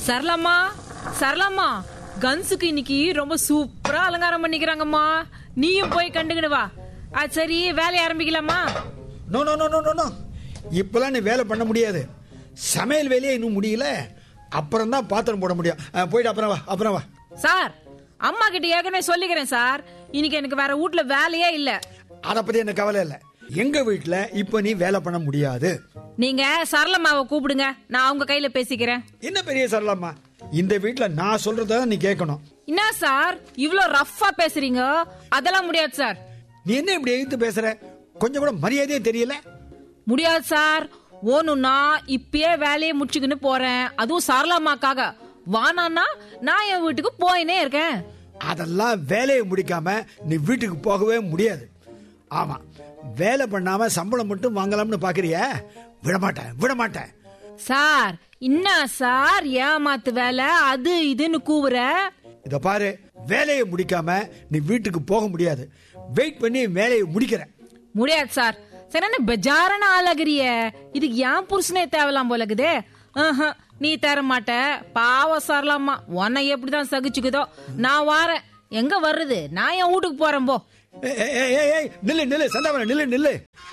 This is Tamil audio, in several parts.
சரளாம்மா சரளாம்மா கன்ஸுக்கு இன்னைக்கு ரொம்ப சூப்பரா அலங்காரம் பண்ணிக்கிறாங்கம்மா நீயும் போய் கண்டுக்கிடு வா ஆ சரி வேலையை ஆரம்பிக்கலாமா no no no no no no இப்பெல்லாம் நீ வேலை பண்ண முடியாது சமையல் வேலையே இன்னும் முடியல அப்புறம் தான் பாத்திரம் போட முடியும் ஆ, போயிட்டு அப்புறம் வா அப்புறம் வா சார் அம்மா கிட்ட ஏற்கனவே சொல்லிக்கிறேன் சார் இன்னைக்கு எனக்கு வேற வீட்ல வேலையே இல்ல அதை பத்தி எனக்கு கவலை இல்லை எங்க வீட்டுல இப்ப நீ வேலை பண்ண முடியாது நீங்க சரளம்மாவை கூப்பிடுங்க நான் அவங்க கையில பேசிக்கிறேன் என்ன பெரிய சரளம்மா இந்த வீட்டுல நான் சொல்றத நீ கேட்கணும் என்ன சார் இவ்ளோ ரஃப்பா பேசுறீங்க அதெல்லாம் முடியாது சார் நீ என்ன இப்படி எழுத்து பேசுற கொஞ்சம் கூட மரியாதையே தெரியல முடியாது சார் ஓனுன்னா இப்பயே வேலையை முடிச்சுக்கின்னு போறேன் அதுவும் சரளம்மாக்காக வானான்னா நான் என் வீட்டுக்கு போயினே இருக்கேன் அதெல்லாம் வேலையை முடிக்காம நீ வீட்டுக்கு போகவே முடியாது ஆமா வேலை பண்ணாம சம்பளம் மட்டும் வாங்கலாம்னு பாக்குறிய விட மாட்டேன் விட மாட்டேன் சார் என்ன சார் ஏமாத்து வேலை அது இதுன்னு கூவுற இத பாரு வேலையை முடிக்காம நீ வீட்டுக்கு போக முடியாது வெயிட் பண்ணி வேலையை முடிக்கிற முடியாது சார் சரி என்ன பெஜாரான ஆளாகிறிய இதுக்கு ஏன் புருஷனே தேவலாம் போல இருக்குதே ஆஹா, நீ தர மாட்ட பாவம் சாரலாமா உன்னை எப்படிதான் சகிச்சுக்குதோ நான் வாரேன் எங்க வர்றது நான் என் வீட்டுக்கு போறேன் போ ஏய், ஏய், ஏய், ஏய், ஏய், நில்லு நில்லு சந்தாவரம் நில்லு நில்லு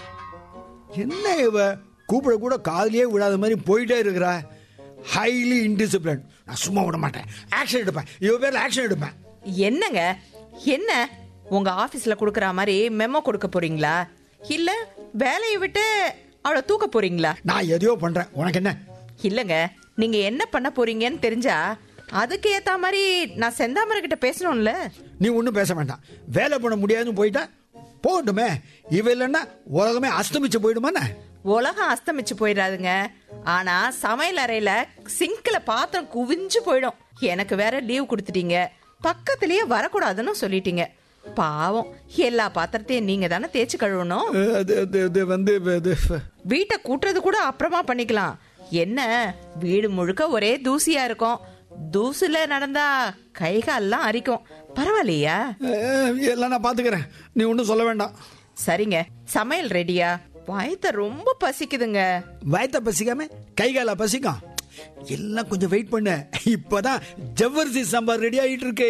என்ன இவ கூப்பிட கூட காதுலயே விடாத மாதிரி போயிட்டே இருக்கிறா ஹைலி இன்டிசிப்ளின் நான் சும்மா விட மாட்டேன் ஆக்ஷன் எடுப்பேன் இவ பேர்ல ஆக்ஷன் எடுப்பேன் என்னங்க என்ன உங்க ஆபீஸ்ல கொடுக்கற மாதிரி மெமோ கொடுக்க போறீங்களா இல்ல வேலையை விட்டு அவளை தூக்க போறீங்களா நான் எதையோ பண்றேன் உனக்கு என்ன இல்லங்க நீங்க என்ன பண்ண போறீங்கன்னு தெரிஞ்சா அதுக்கு ஏத்த மாதிரி நான் செந்தாமரை கிட்ட பேசணும்ல நீ ஒன்றும் பேச வேண்டாம் வேலை பண்ண முடியாதுன்னு போயிட்டா போகட்டுமே இவ இல்லைன்னா உலகமே அஸ்தமிச்சு போயிடுமாண்ணே உலகம் அஸ்தமிச்சு போயிடாதுங்க ஆனா சமையல் அறையில சிங்க்ல பாத்திரம் குவிஞ்சு போயிடும் எனக்கு வேற லீவ் கொடுத்துட்டீங்க பக்கத்திலேயே வரக்கூடாதுன்னு சொல்லிட்டீங்க பாவம் எல்லா பாத்திரத்தையும் நீங்க தானே தேய்ச்சி கழுவணும் அது அது அது வந்து இது வீட்டை கூட்டுறது கூட அப்புறமா பண்ணிக்கலாம் என்ன வீடு முழுக்க ஒரே தூசியா இருக்கும் தூசுல நடந்தா கை கால்லாம் அரிக்கும் பரவாயில்லையா அஹ், எல்லாம் நான் பாத்துக்கிறேன் நீ ஒன்றும் சொல்ல வேண்டாம் சரிங்க சமையல் ரெடியா வயத்த ரொம்ப பசிக்குதுங்க வயத்த பசிக்காம கை கால பசிக்கும் எல்லாம் கொஞ்சம் வெயிட் பண்ணு இப்பதான் ஜவ்வரிசி சாம்பார் ரெடி ஆகிட்டு இருக்கு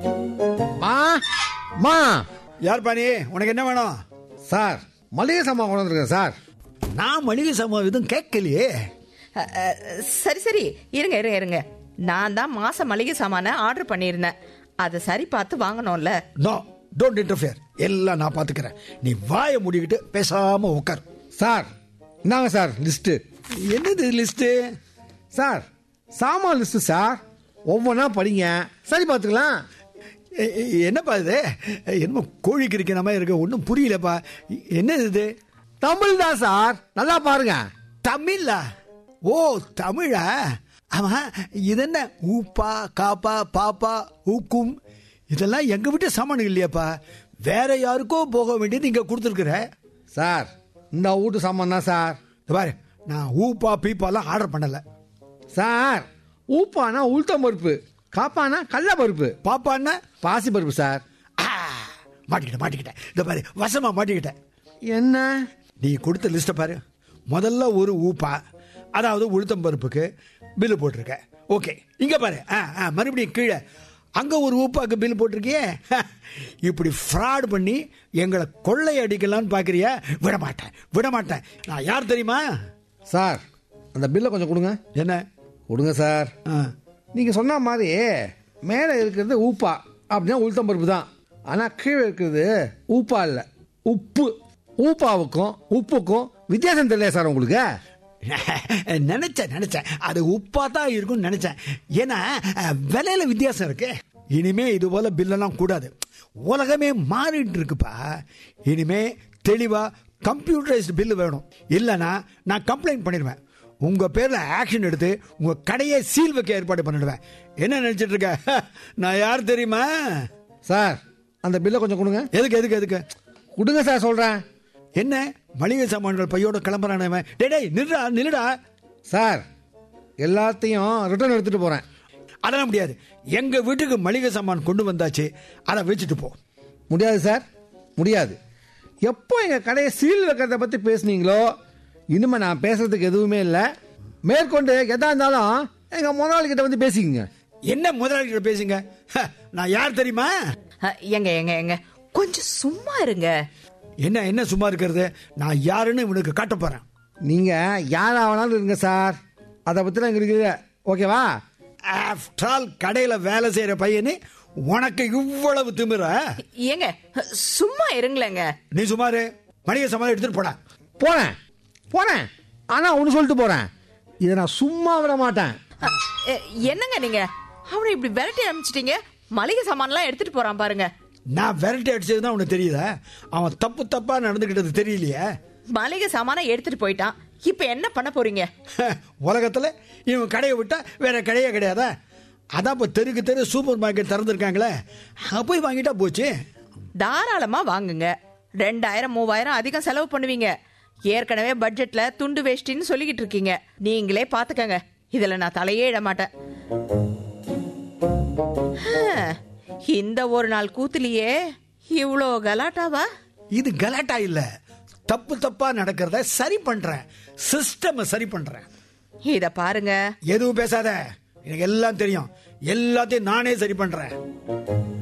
மா மா யார் பாணி உனக்கு என்ன வேணும் சார் மளிகை சாமான் கொண்டு வந்திருக்கேன் சார் நான் மளிகை சாமான் எதுவும் கேட்கலையே அ, அ, சரி சரி இருங்க இருங்க இருங்க நான் தான் மாச மளிகை சாமான ஆர்டர் பண்ணியிருந்தேன் அதை சரி பார்த்து வாங்கணும்ல நோ டோன்ட் இன்டர்ஃபியர் எல்லாம் நான் பாத்துக்கிறேன் நீ வாயை மூடிக்கிட்டு பேசாம உட்கார் சார் இந்தாங்க சார் லிஸ்ட்டு என்னது லிஸ்ட் சார் சாமான் லிஸ்ட்டு சார் ஒவ்வொன்றா படிங்க சரி பார்த்துக்கலாம் என்னப்பா இது என்னமோ கோழிக்கு இருக்கிற மாதிரி இருக்கு ஒன்றும் புரியலப்பா என்னது இது தமிழ் தான் சார் நல்லா பாருங்க தமிழா ஓ தமிழா ஆமா இது என்ன ஊப்பா காப்பா பாப்பா ஊக்கும் இதெல்லாம் எங்க வீட்டு சாமான் இல்லையாப்பா வேற யாருக்கோ போக வேண்டியது இங்க கொடுத்துருக்குற சார் இந்த வீட்டு சாமான் தான் சார் இந்த பாரு நான் ஊப்பா பீப்பாலாம் ஆர்டர் பண்ணல சார் ஊப்பானா உளுத்தம் பருப்பு காப்பானா கடல பருப்பு பாப்பான்னா பாசி பருப்பு சார் ஆ, மாட்டிக்கிட்டேன் மாட்டிக்கிட்டேன் இந்த பாரு வசமா மாட்டிக்கிட்டேன் என்ன நீ கொடுத்த லிஸ்ட்டை பாரு முதல்ல ஒரு ஊப்பா அதாவது உளுத்தம் பருப்புக்கு பில்லு போட்டிருக்க ஓகே இங்க பாரு ஆ ஆ மறுபடியும் கீழே அங்க ஒரு ஊப்பாக்கு பில் போட்டிருக்கியே இப்படி ஃப்ராட் பண்ணி எங்களை கொள்ளை அடிக்கலாம்னு பாக்குறியா விட மாட்டேன் விட மாட்டேன் நான் யார் தெரியுமா சார் அந்த பில்லை கொஞ்சம் கொடுங்க என்ன கொடுங்க சார் ஆ, நீங்க சொன்ன மாதிரி மேலே இருக்கிறது ஊப்பா அப்படின்னா உளுத்தம் பருப்பு தான் ஆனால் கீழே இருக்கிறது ஊப்பா இல்லை உப்பு ஊப்பாவுக்கும் உப்புக்கும் வித்தியாசம் தெரியல சார் உங்களுக்கு நினைச்சேன் நினைச்சேன் அது உப்பா தான் இருக்கும்னு நினைச்சேன் ஏன்னா அஹ், விலையில வித்தியாசம் இருக்கு இனிமே இது போல பில்லெல்லாம் கூடாது உலகமே மாறிட்டு இருக்குப்பா இனிமே தெளிவா கம்ப்யூட்டரைஸ்டு பில்லு வேணும் இல்லைன்னா நான் கம்ப்ளைண்ட் பண்ணிடுவேன் உங்க பேர்ல ஆக்ஷன் எடுத்து உங்க கடையை சீல் வைக்க ஏற்பாடு பண்ணிடுவேன் என்ன நினைச்சிட்டு இருக்க நான் யார் தெரியுமா சார் அந்த பில்லை கொஞ்சம் கொடுங்க எதுக்கு எதுக்கு எதுக்கு கொடுங்க சார் சொல்கிறேன் என்ன மளிகை சாமான்கள் பையோட கிளம்புறானவன் டேய் டேய் நில்லுடா நில்லுடா சார் எல்லாத்தையும் ரிட்டர்ன் எடுத்துகிட்டு போகிறேன் அதெல்லாம் முடியாது எங்க வீட்டுக்கு மளிகை சாமான் கொண்டு வந்தாச்சு அதை வச்சுட்டு போ முடியாது சார் முடியாது எப்போ எங்கள் கடையை சீல் வைக்கிறத பற்றி பேசுனீங்களோ இனிமேல் நான் பேசுறதுக்கு எதுவுமே இல்லை மேற்கொண்டு எதா இருந்தாலும் எங்க முதலாளி கிட்ட வந்து பேசிக்கங்க என்ன முதலாளிகிட்ட பேசுங்க ஹ, நான் யார் தெரியுமா அ, ஏங்க ஏங்க ஏங்க கொஞ்சம் சும்மா இருங்க என்ன என்ன சும்மா இருக்கிறது நான் யாருன்னு இவனுக்கு காட்ட போறேன் நீங்க யாரா வேணாலும் இருங்க சார் அதை பத்திலாம் எங்களுக்கு இல்லை ஓகேவா ஆஃப்டர் ஆல் கடையில வேலை செய்யற பையனு உனக்கு இவ்வளவு திமிர ஏங்க சும்மா இருங்களேங்க நீ சுமாரு மளிகை சாமான் எடுத்துட்டு போடா போறேன் போறேன் ஆனா ஒன்று சொல்லிட்டு போறேன் இதை நான் சும்மா விட மாட்டேன் அ, எ, என்னங்க நீங்க அவனை இப்படி விரட்டி அனுப்பிச்சிட்டீங்க மளிகை சாமான்லாம் எடுத்துட்டு போறான் பாருங்க நான் விரட்டி அடிச்சது தான் உனக்கு தெரியுதா அவன் தப்பு தப்பா நடந்துக்கிட்டது தெரியலையே மளிகை சாமானை எடுத்துட்டு போயிட்டான் இப்ப என்ன பண்ண போறீங்க உலகத்துல இவன் கடையை விட்டா வேற கடையே கிடையாதா அதான் இப்போ தெருக்கு தெரு சூப்பர் மார்க்கெட் திறந்துருக்காங்களே அங்க போய் வாங்கிட்டா போச்சு தாராளமா வாங்குங்க ரெண்டாயிரம் மூவாயிரம் அதிகம் செலவு பண்ணுவீங்க ஏற்கனவே பட்ஜெட்ல துண்டு வேஷ்டின்னு சொல்லிக்கிட்டு இருக்கீங்க நீங்களே பாத்துக்கங்க இதுல நான் தலையே இட மாட்டேன் ஹம், இந்த ஒரு நாள் கூத்துலயே இவ்வளோ கலாட்டாவா இது கலாட்டா இல்ல தப்பு தப்பா நடக்கிறத சரி பண்றேன் சிஸ்டம் சரி பண்றேன் இத பாருங்க எதுவும் பேசாத எனக்கு எல்லாம் தெரியும் எல்லாத்தையும் நானே சரி பண்றேன்